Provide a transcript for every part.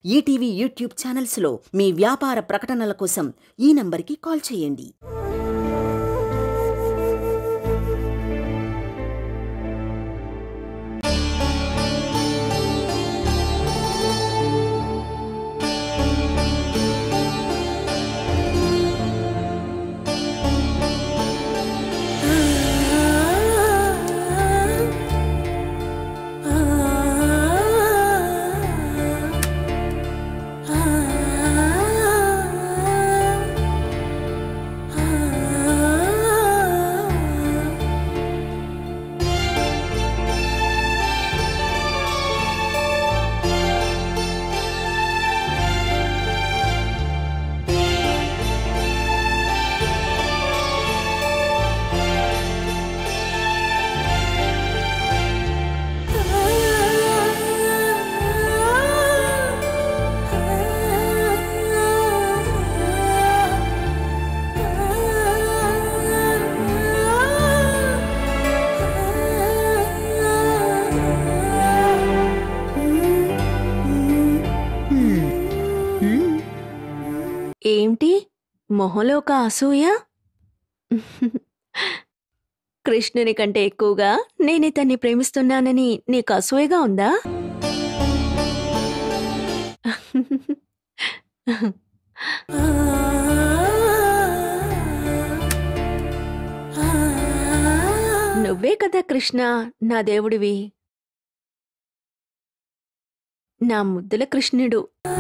ETV YouTube ఛానల్స్లో మీ వ్యాపార ప్రకటనల కోసం ఈ నంబర్కి కాల్ చేయండి ఏంటి మొహంలో ఒక అసూయ కృష్ణుని కంటే ఎక్కువగా నేను ఇతన్ని ప్రేమిస్తున్నానని నీకు అసూయగా ఉందా నువ్వే కదా కృష్ణ నా దేవుడివి నా ముద్దుల కృష్ణుడు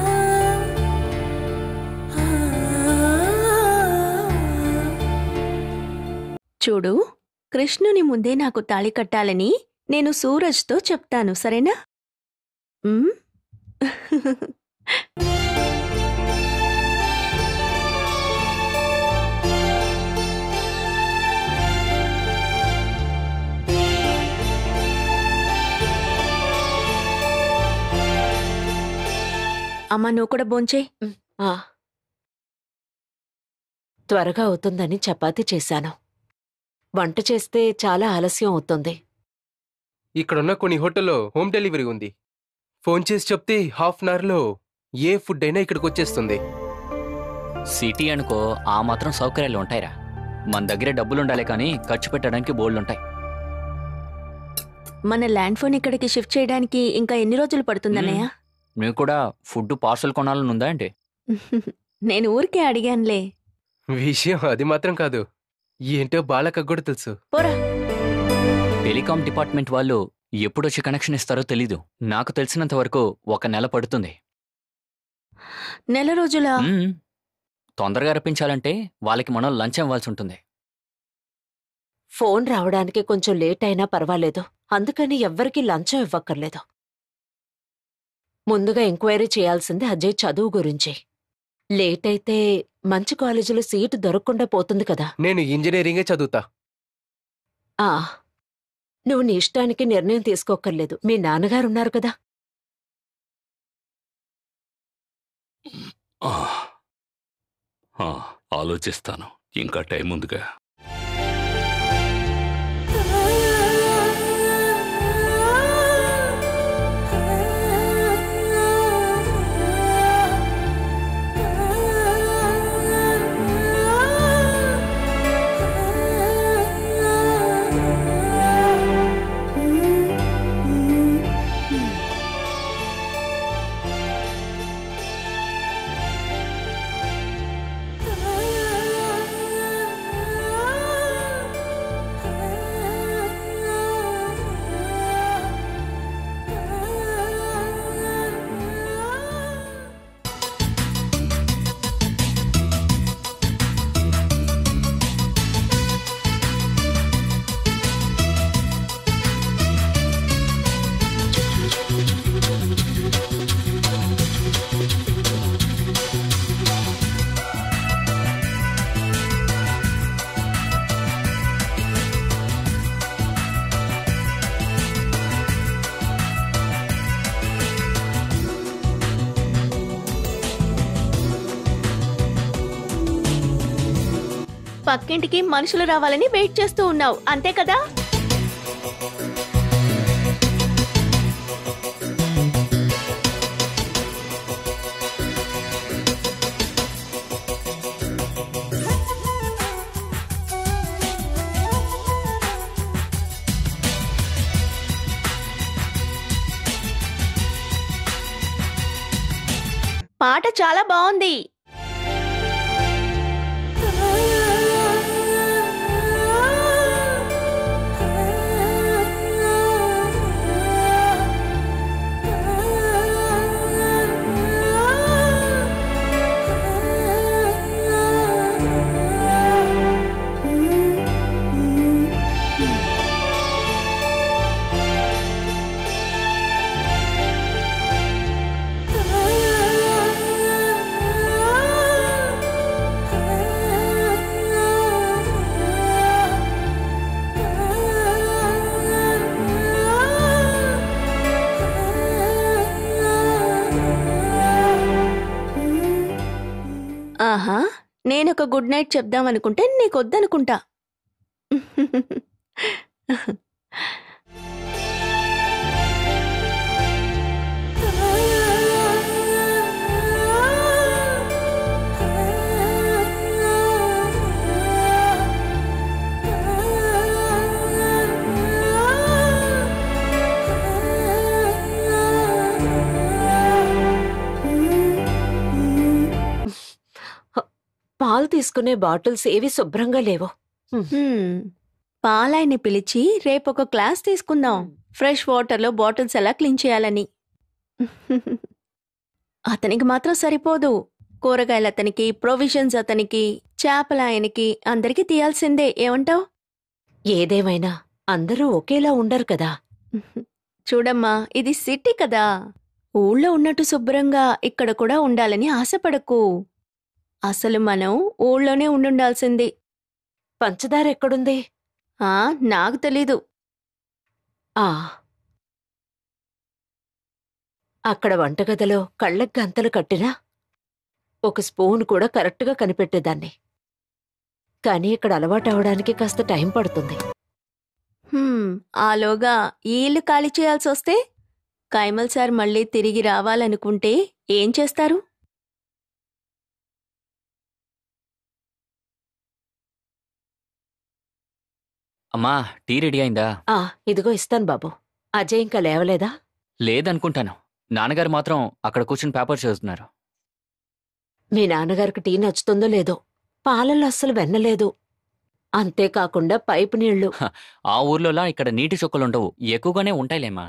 చూడు కృష్ణుని ముందే నాకు తాళి కట్టాలని నేను సూరజ్తో చెప్తాను సరేనా ఉమ్? అమ్మా నువ్వు కూడా బోంచే ఆ. త్వరగా అవుతుందని చపాతీ చేశాను వంట చేస్తే చాలా ఆలస్యం అవుతుంది ఇక్కడున్న కొన్ని హోటల్లో హోమ్ డెలివరీ ఉంది ఫోన్ చేసి చెప్తే హాఫ్ అన్ అవర్లో ఏ ఫుడ్ అయినా ఇక్కడికి వచ్చేస్తుంది సిటీ అనుకో ఆ మాత్రం సౌకర్యాలు ఉంటాయిరా మన దగ్గర డబ్బులుండాలి కానీ ఖర్చు పెట్టడానికి బోల్డుంటాయి మన ల్యాండ్ ఫోన్ ఇక్కడికి షిఫ్ట్ చేయడానికి ఇంకా ఎన్ని రోజులు పడుతుందన్నయ్య నువ్వు కూడా ఫుడ్ పార్సల్ కొనాలని ఉందా అంటే నేను ఊరికే అడిగానులే విషయం అది మాత్రం కాదు ఏంటో బాలకకు కూడా తెలుసు పోరా టెలికాం డిపార్ట్మెంట్ వాళ్ళు ఎప్పుడొచ్చి కనెక్షన్ ఇస్తారో తెలీదు నాకు తెలిసినంత వరకు ఒక నెల పడుతుంది నెల రోజుల మ్మ్. తొందరగా రప్పించాలంటే వాళ్ళకి మనం లంచం ఇవ్వాల్సి ఉంటుంది ఫోన్ రావడానికి కొంచెం లేట్ అయినా పర్వాలేదు అందుకని ఎవ్వరికీ లంచం ఇవ్వక్కర్లేదు ముందుగా ఎంక్వైరీ చేయాల్సింది అజయ్ చదువు గురించి లేట్ అయితే మంచి కాలేజీలో సీటు దొరకకుండా పోతుంది కదా నేను ఇంజనీరింగే చదువుతా ఆ నువ్వు నీ ఇష్టానికి నిర్ణయం తీసుకోక్కర్లేదు మీ నాన్నగారు ఉన్నారు కదా ఆ. ఆ, ఆలోచిస్తాను ఇంకా టైం ఉందిగా పక్కింటికి మనుషులు రావాలని వెయిట్ చేస్తూ ఉన్నావు అంతే కదా పాట చాలా బాగుంది ఆహా నేను ఒక గుడ్ నైట్ చెప్దాం అనుకుంటే నీకు వద్దనుకుంటా పాలు తీసుకునే బాటిల్స్ ఏవి శుభ్రంగా లేవు హ్మ్. పాలాయని పిలిచి రేపు ఒక క్లాస్ తీసుకుందాం ఫ్రెష్ వాటర్లో బాటిల్స్ ఎలా క్లీన్ చేయాలని అతనికి మాత్రం సరిపోదు కూరగాయలు అతనికి ప్రొవిజన్స్ అతనికి చేపల ఆయనకి అందరికీ తీయాల్సిందే ఏమంటావ్ ఏదేమైనా అందరూ ఒకేలా ఉండరు కదా చూడమ్మా ఇది సిటీ కదా ఊళ్ళో ఉన్నట్టు శుభ్రంగా ఇక్కడ కూడా ఉండాలని ఆశపడకు అసలు మనం ఊళ్ళోనే ఉండుండాల్సింది పంచదార ఎక్కడుంది ఆ నాకు తెలీదు ఆ అక్కడ వంటగదిలో కళ్ళకి గంతలు కట్టినా ఒక స్పూన్ కూడా కరెక్ట్గా కనిపెట్టేదాన్ని కానీ ఇక్కడ అలవాటు అవడానికి కాస్త టైం పడుతుంది హ్మ్, ఆలోగా ఈ ఇల్లు ఖాళీ చేయాల్సి వస్తే కైమల్ సార్ మళ్ళీ తిరిగి రావాలనుకుంటే ఏం చేస్తారు అమ్మా టీ రెడీ అయిందా ఆ ఇదిగో ఇస్తాను బాబు అజయ్ ఇంకా లేవలేదా లేదనుకుంటాను నాన్నగారు మాత్రం అక్కడ కూర్చుని పేపర్ చదువుతున్నారు మీ నాన్నగారికి టీ నచ్చుతుందో లేదో పాలల్లో అస్సలు వెన్నలేదు అంతేకాకుండా పైపు నీళ్లు ఆ ఊర్లోలా ఇక్కడ నీటి చుక్కలు ఉండవు ఎక్కువగానే ఉంటాయిలేమ్మా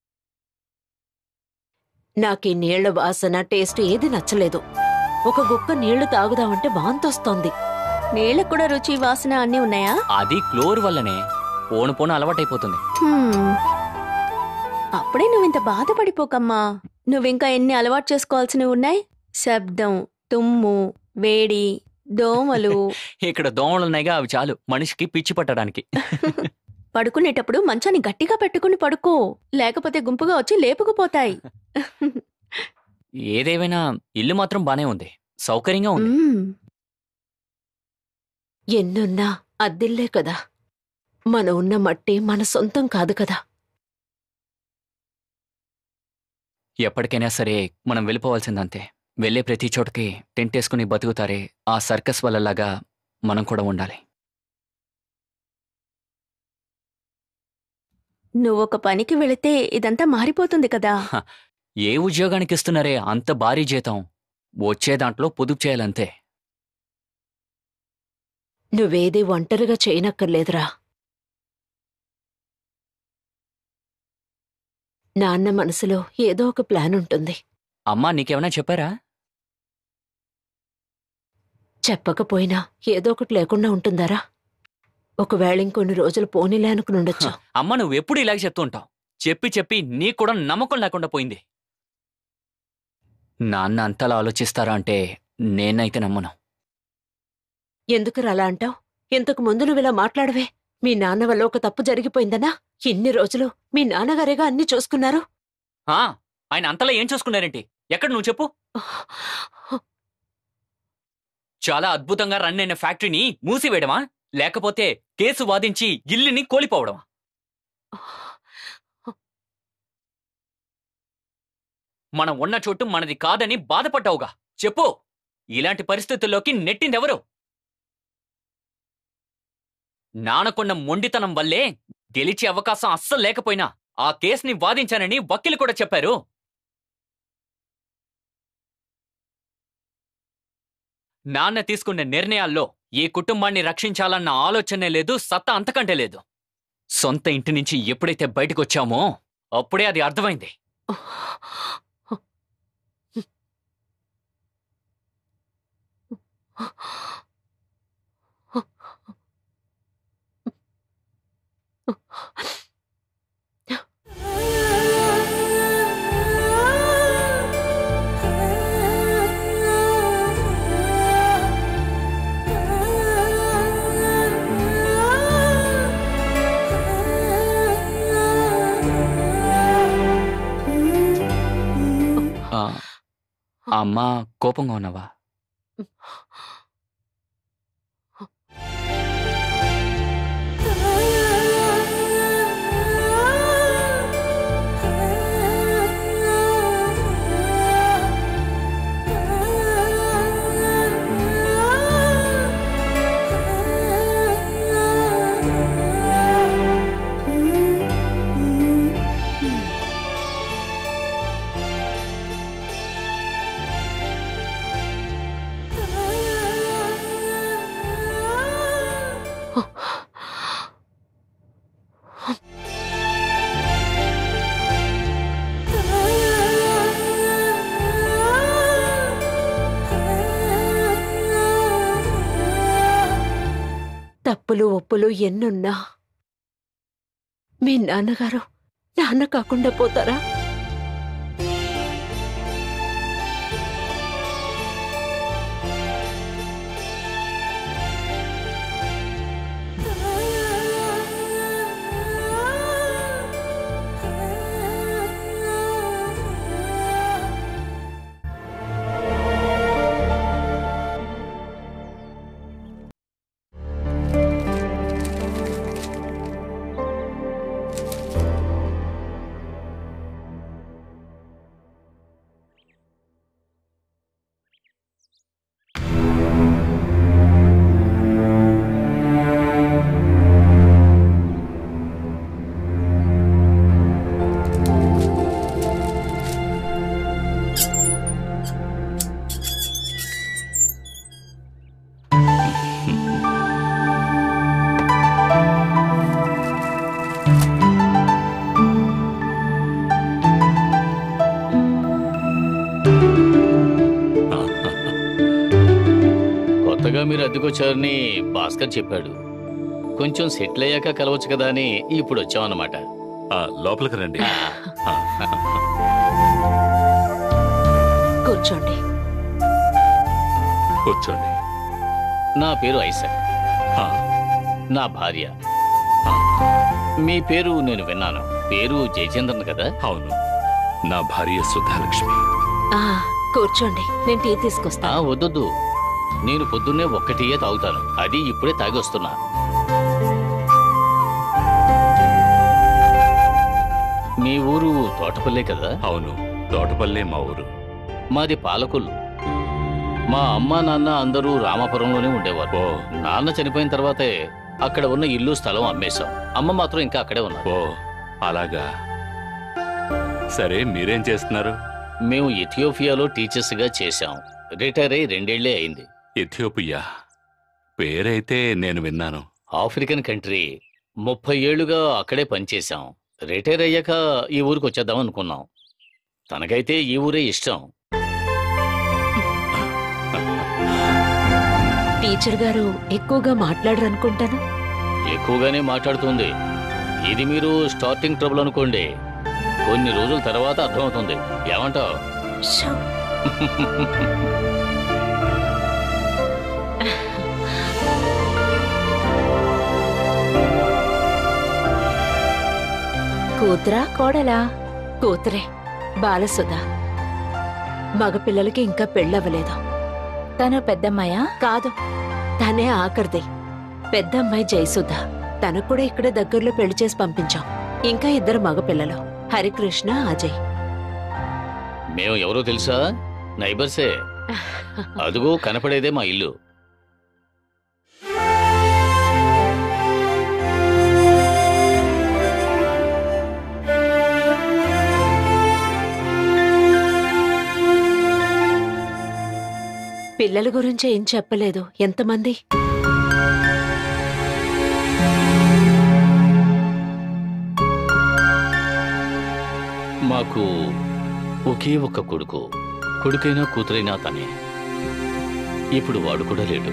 నాకు ఈ నీళ్ల వాసన టేస్ట్ ఏది నచ్చలేదు ఒక గుక్క నీళ్లు తాగుదామంటే వాంతొస్తోంది నీళ్ళకు కూడా రుచి వాసన అన్నీ ఉన్నాయా అది క్లోర్ వల్లనే పోను పోను అలవాటైపోతుంది హ్మ్. అప్పుడే నువ్వింత బాధపడిపోకమ్మా నువ్వింకా ఎన్ని అలవాటు చేసుకోవాల్సినవి ఉన్నాయి శబ్దం తుమ్ము వేడి దోమలు ఇక్కడ దోమలున్నాయిగా అవి చాలు మనిషికి పిచ్చి పట్టడానికి పడుకునేటప్పుడు మంచాన్ని గట్టిగా పెట్టుకుని పడుకో లేకపోతే గుంపుగా వచ్చి లేపుకుపోతాయి ఏదేమైనా ఇల్లు మాత్రం బానే ఉంది సౌకర్యంగా ఉంది మ్మ్. ఎన్నున్నా అద్దిల్లే కదా మన ఉన్న మట్టి మన సొంతం కాదు కదా ఎప్పటికైనా సరే మనం వెళ్ళిపోవాల్సిందంతే వెళ్ళే ప్రతి చోటకి టెంట్ వేసుకుని బతుకుతారే ఆ సర్కస్ వల్లలాగా మనం కూడా ఉండాలి నువ్వొక పనికి వెళితే ఇదంతా మారిపోతుంది కదా ఏ ఉద్యోగానికి ఇస్తున్నారే అంత భారీ జీతం వచ్చే దాంట్లో పొదుపు చేయాలంతే నువ్వేది ఒంటరిగా చేయనక్కర్లేదురా నాన్న మనసులో ఏదో ఒక ప్లాన్ ఉంటుంది అమ్మా నీకేమైనా చెప్పారా చెప్పకపోయినా ఏదో ఒకటి లేకుండా ఉంటుందారా ఒకవేళ ఇంకొన్ని రోజులు పోనీలే అనుకునుండొచ్చు అమ్మ నువ్వు ఎప్పుడు ఇలాగ చెప్తూ ఉంటావు చెప్పి చెప్పి నీకు కూడా నమ్మకం లేకుండా పోయింది నాన్న అంతలా ఆలోచిస్తారా అంటే నేనైతే నమ్మను ఎందుకురా అలా అంటావు ఇంతకు ముందు నువ్వు ఇలా మాట్లాడవే మీ నాన్న వల్ల ఒక తప్పు జరిగిపోయిందనా ఇన్ని రోజులు మీ నాన్నగారేగా అన్ని చూసుకున్నారు ఆ, ఆయన అంతలా ఏం చూసుకున్నారేంటి ఎక్కడ నువ్వు చెప్పు చాలా అద్భుతంగా రన్ అయిన ఫ్యాక్టరీని మూసివేయడమా లేకపోతే కేసు వాదించి ఇల్లుని కోల్పోవడమా మనం ఉన్న చోటు మనది కాదని బాధపడ్డావుగా చెప్పు ఇలాంటి పరిస్థితుల్లోకి నెట్టిందెవరు నానకొన్న మొండితనం వల్లే గెలిచే అవకాశం అస్సలు లేకపోయినా ఆ కేసుని వాదించానని వకీలు కూడా చెప్పారు నాన్న తీసుకున్న నిర్ణయాల్లో ఈ కుటుంబాన్ని రక్షించాలన్న ఆలోచనే లేదు సత్తా అంతకంటే లేదు సొంత ఇంటి నుంచి ఎప్పుడైతే బయటకు వచ్చామో అప్పుడే అది అర్థమైంది ఆ, ఆ అమ్మ కోపంగా ఉన్నావా తప్పులు ఒప్పులు ఎన్నున్నా మీ నాన్నగారు నాన్న కాకుండా పోతారా కొత్తగా మీరు అద్దెకొచ్చారని భాస్కర్ చెప్పాడు కొంచెం సెటిల్ అయ్యాక కలవచ్చు కదా అని ఇప్పుడు వచ్చామన్నమాట ఆ, లోపలికి రండి ఆ, కూర్చోండి కూర్చోండి నా పేరు ఐసక్ ఆ, నా భార్య మీ పేరు నేను విన్నాను పేరు జయచంద్రన్ కదా అవును నా భార్య సుధాలక్ష్మి ఆ, కూర్చోండి నేను టీ ఆ తీసుకొస్తా వద్దొద్దు నేను పొద్దున్నే ఒక్కటియే తాగుతాను అది ఇప్పుడే తాగి వస్తున్నా మీ ఊరు తోటపల్లే కదా అవును తోటపల్లే మా ఊరు మాది పాలకొల్లు మా అమ్మ నాన్న అందరూ రామాపురంలోనే ఉండేవారు ఓ నాన్న చనిపోయిన తర్వాతే అక్కడ ఉన్న ఇల్లు స్థలం అమ్మేశాం అమ్మ మాత్రం ఇంకా అక్కడే ఉన్నారు ఓ అలాగా సరే మీరేం చేస్తున్నారు మేము ఇథియోపియాలో టీచర్స్ గా చేశాం రిటైర్ అయి రెండేళ్లే అయింది ఇథియోపియా పేరైతే నేను విన్నాను ఆఫ్రికన్ కంట్రీ ముప్పై ఏళ్లుగా అక్కడే పనిచేశాం రిటైర్ అయ్యాక ఈ ఊరికి వచ్చేద్దాం అనుకున్నాం తనకైతే ఈ ఊరే ఇష్టం టీచర్ గారు ఎక్కువగా మాట్లాడరు అనుకుంటాను ఎక్కువగానే మాట్లాడుతుంది ఇది మీరు స్టార్టింగ్ ట్రబుల్ అనుకోండి కొన్ని రోజుల తర్వాత అర్థమవుతుంది ఏమంటావు షో. కూతురా కోడలా కూతురే బాలసుధ మగపిల్లలకి ఇంకా పెళ్ళవ్వలేదు తను పెద్దమ్మాయా కాదు తనే ఆఖరిది పెద్దమ్మాయి జయసుధ తనకు కూడా ఇక్కడే దగ్గరలో పెళ్లి చేసి పంపించాం ఇంకా ఇద్దరు మగపిల్లలు హరికృష్ణ అజయ్ మేము ఎవరో తెలుసా నైబర్సే అదుగో కనపడేదే మా ఇల్లు పిల్లల గురించి ఏం చెప్పలేదు ఎంతమంది మాకు ఒకే ఒక్క కొడుకు కొడుకైనా కూతురైనా తనే ఇప్పుడు వాడు కూడా లేడు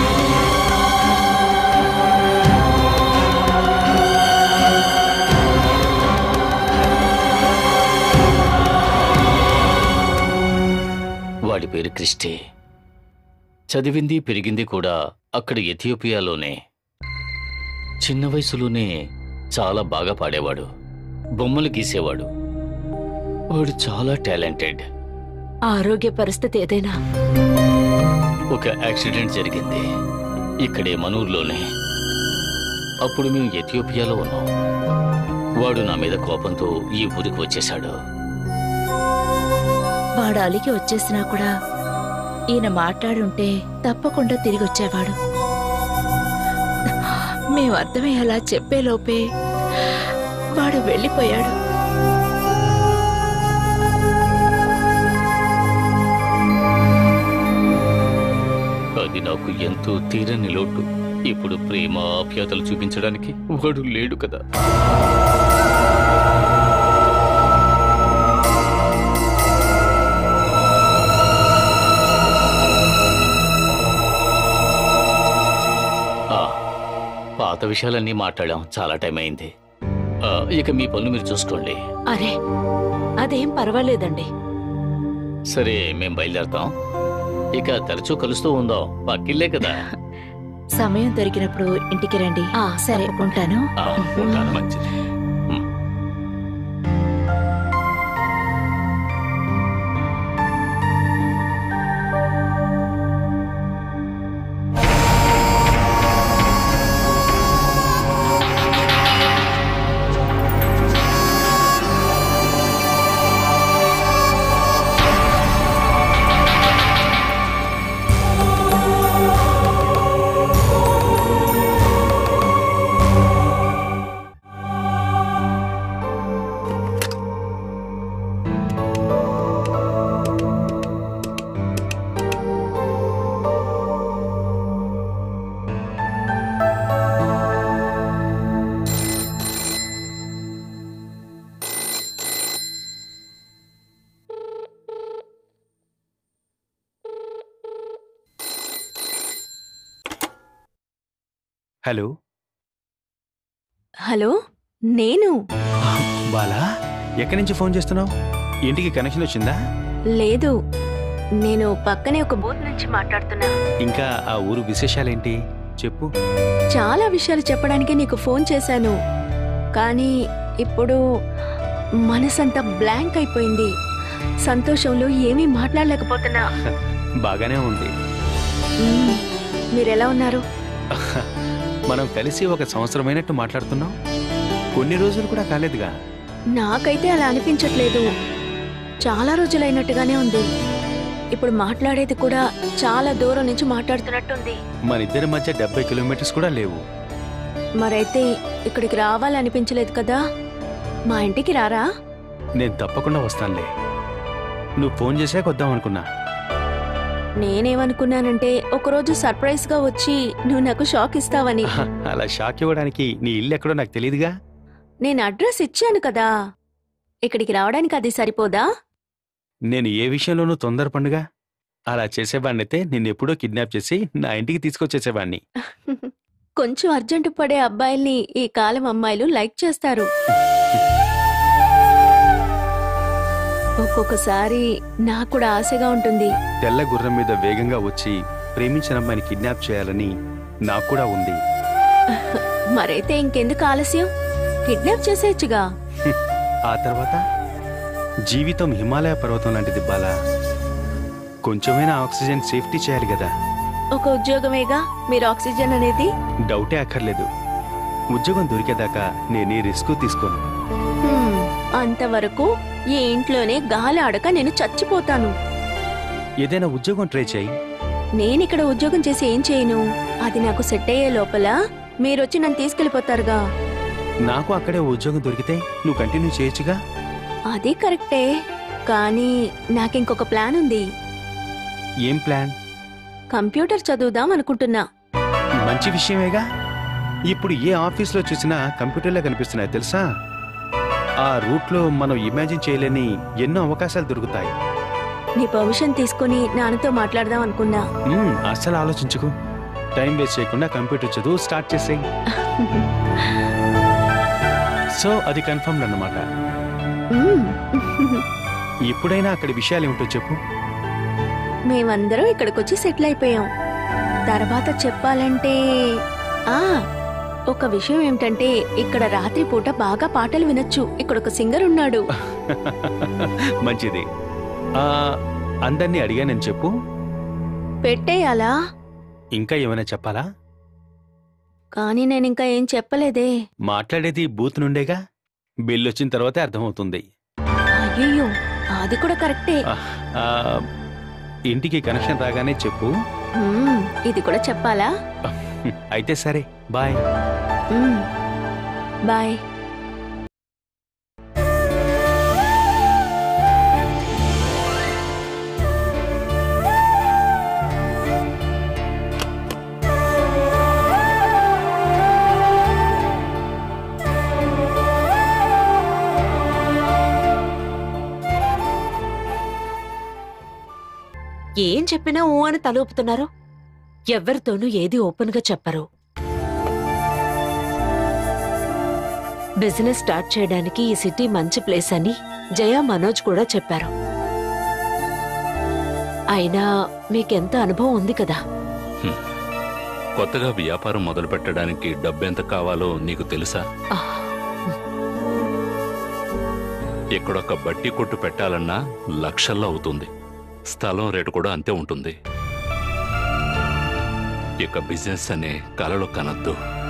వాడి పేరు క్రిస్టే చదివింది పెరిగింది కూడా అక్కడ ఎథియోపియాలోనే చిన్న వయసులోనే చాలా బాగా పాడేవాడు బొమ్మలు గీసేవాడు వాడు చాలా టాలెంటెడ్ ఆరోగ్య పరిస్థితి ఏదైనా ఒక యాక్సిడెంట్ జరిగింది ఇక్కడే మనూర్లోనే అప్పుడు మేము ఎథియోపియాలో ఉన్నాం వాడు నా మీద కోపంతో ఈ ఊరికి వచ్చేశాడు వాడు అలికి వచ్చేసినా కూడా ఈయన మాట్లాడుంటే తప్పకుండా తిరిగి వచ్చేవాడు మేము అర్థమయ్యేలా చెప్పేలోపే వాడు వెళ్ళిపోయాడు అది నాకు ఎంతో తీరని లోటు ఇప్పుడు ప్రేమ ఆప్యాతలు చూపించడానికి వాడు లేడు కదా ఆ, పాత విషయాలన్నీ మాట్లాడాం చాలా టైం అయింది ఆ, ఇక మీ పనులు మీరు చూసుకోండి అరే అదేం పర్వాలేదండి సరే మేం బయలుదేరతాం ఇక తరచూ కలుస్తూ ఉందాం పక్కిల్లే కదా సమయం దొరికినప్పుడు ఇంటికి రండి ఆ, సరే ఉంటాను ఆ, ఉంటాను. మంచిది హలో హలో నేను బాలా ఎక్కడి నుంచి ఫోన్ చేస్తున్నావు ఇంటికి కనెక్షన్ వచ్చిందా లేదు నేను పక్కనే ఒక బూత్ నుంచి మాట్లాడుతున్నా ఇంకా ఆ ఊరు విశేషాలేంటి చెప్పు చాలా విషయాలు చెప్పడానికి నీకు ఫోన్ చేశాను కానీ ఇప్పుడు మనసంతా బ్లాంక్ అయిపోయింది సంతోషంలో ఏమీ మాట్లాడలేకపోతున్నా బాగానే ఉంది మ్మ్. మీరెలా ఉన్నారు మనం కలిసి ఒక సంవత్సరమైనట్టు మాట్లాడుతున్నాం కొన్ని రోజులు కూడా కాలేదుగా నాకైతే అలా అనిపించట్లేదు చాలా రోజులైనట్టుగానే ఉంది ఇప్పుడు మాట్లాడేది కూడా చాలా దూరం నుంచి మాట్లాడుతున్నట్టుంది మన ఇద్దరి మధ్య డెబ్బై కిలోమీటర్స్ కూడా లేవు మరైతే ఇక్కడికి రావాలనిపించలేదు కదా మా ఇంటికి రారా నేను తప్పకుండా వస్తానులే నువ్వు ఫోన్ చేసాక వద్దాం అనుకున్నా నేనేమనుకున్నానంటే ఒకరోజు సర్ప్రైజ్ గా వచ్చి నువ్వు నాకు షాక్ ఇస్తావని అలా షాక్ ఇవ్వడానికి నీ ఇల్లు ఎక్కడో నాకు తెలియదుగా నేను అడ్రస్ ఇచ్చాను కదా ఇక్కడికి రావడానికి అది సరిపోదా నేను ఏ విషయంలోనూ తొందరపండుగా అలా చేసేవాడినైతే నిన్నెప్పుడో కిడ్నాప్ చేసి నా ఇంటికి తీసుకొచ్చేసేవాడిని కొంచెం అర్జెంటు పడే అబ్బాయిల్ని ఈ కాలం అమ్మాయిలు లైక్ చేస్తారు ఒక్కొక్కసారి నాకు కూడా ఆశగా ఉంటుంది తెల్ల గుర్రం మీద వేగంగా వచ్చి ప్రేమించిన అమ్మాయిని కిడ్నాప్ చేయాలని నాకు కూడా ఉంది మరైతే ఇంకెందుకు ఆలస్యం కిడ్నాప్ చేసేయచ్చుగా ఆ తర్వాత జీవితం హిమాలయ పర్వతం లాంటిది బాలా కొంచెమైనా ఆక్సిజన్ సేఫ్టీ చేయాలి కదా ఒక ఉద్యోగమేగా మీరు ఆక్సిజన్ అనేది డౌటే అక్కర్లేదు ఉద్యోగం దొరికేదాకా నేను ఈ రిస్క్ తీసుకోను హ్మ్, అంతవరకు ఈ ఇంట్లోనే గాలి ఆడక నేను చచ్చిపోతాను ఏదైనా ఉద్యోగం ట్రై చేయి నేనిక్కడ ఉద్యోగం చేసి ఏం చేయను అది నాకు సెట్ అయ్యే లోపల మీరొచ్చి నన్ను తీసుకెళ్లిపోతారుగా నాకు అక్కడే ఓ ఉద్యోగం దొరికితే నువ్వు కంటిన్యూ చేయొచ్చుగా అది కరెక్టే కానీ నాకింకొక ప్లాన్ ఉంది ఏం ప్లాన్ కంప్యూటర్ చదువుదాం అనుకుంటున్నా మంచి విషయమేగా ఇప్పుడు ఏ ఆఫీస్లో చూసినా కంప్యూటర్లే కనిపిస్తున్నాయి తెలుసా ఆ రూట్లో మనం ఇమాజిన్ చేయలేని ఎన్నో అవకాశాలు దొరుకుతాయి నీ పర్మిషన్ తీసుకుని నాన్నతో మాట్లాడదాం అనుకున్నా మ్మ్, అస్సలు ఆలోచించుకు టైం వేస్ట్ చేయకుండా కంప్యూటర్ చదువు స్టార్ట్ చేసేయి సో అది కన్ఫర్మ్డ్ అన్నమాట మ్మ్. ఎప్పుడైనా అక్కడి విషయాలు ఏమిటో చెప్పు మేమందరం ఇక్కడికొచ్చి సెటిల్ అయిపోయాం తర్వాత చెప్పాలంటే ఆ ఒక విషయం ఏమిటంటే ఇక్కడ రాత్రిపూట బాగా పాటలు వినొచ్చు ఇక్కడ ఒక సింగర్ ఉన్నాడు మంచిది ఆ, అందరినీ అడిగానని చెప్పు పెట్టేయాలా ఇంకా ఏమైనా చెప్పాలా కానీ నేను ఇంకా ఏం చెప్పలేదే మాట్లాడేది బూత్ నుండేగా బిల్ వచ్చిన తర్వాతే అర్థమవుతుంది అయ్యయ్యో అది కూడా కరెక్టే ఆ, ఇంటికి కనెక్షన్ రాగానే చెప్పు మ్మ్, ఇది కూడా చెప్పాలా అయితే సరే బాయ్ మ్మ్. బాయ్ ఏం చెప్పినా ఊ అని తలూపుతున్నారు ఎవ్వరితోనూ ఏది ఓపెన్గా చెప్పరు బిజినెస్ స్టార్ట్ చేయడానికి ఈ సిటీ మంచి ప్లేస్ అని జయ మనోజ్ కూడా చెప్పారు అయినా మీకెంత అనుభవం ఉంది కదా కొత్తగా వ్యాపారం మొదలు పెట్టడానికి డబ్బెంత కావాలో నీకు తెలుసా ఆహ్, ఇక్కడొక బట్టి కొట్టు పెట్టాలన్నా లక్షల్లో అవుతుంది స్థలం రేటు కూడా అంతే ఉంటుంది ఇక బిజినెస్ అనే కలలు కనద్దు